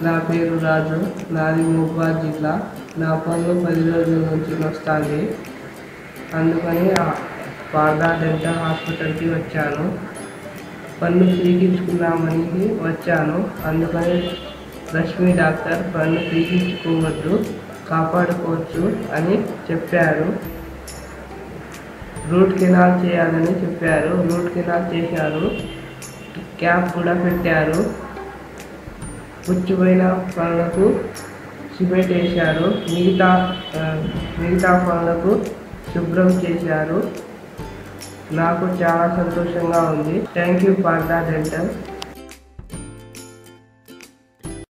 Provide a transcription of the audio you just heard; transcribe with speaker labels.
Speaker 1: నా పేరు రాజు నాది మహబూబాద్ జిల్లా నా పనులు పది రోజుల నుంచి వస్తుంది అందుకని ఆ పార్దా డెంటల్ హాస్పిటల్కి వచ్చాను పన్ను పీకించుకుందామని వచ్చాను అందుకని లక్ష్మీ డాక్టర్ పన్ను పీకించుకోవద్దు కాపాడుకోవచ్చు అని చెప్పారు రూట్ కెనాల్ చేయాలని చెప్పారు రూట్ కెనాల్ చేశారు క్యాప్ కూడా పెట్టారు పుచ్చిపోయిన పనులకు సిమెంట్ వేశారు మిగతా ఆ, మిగతా పనులకు శుభ్రం చేశారు నాకు చాలా సంతోషంగా ఉంది థ్యాంక్ యూ పార్దా డెంటల్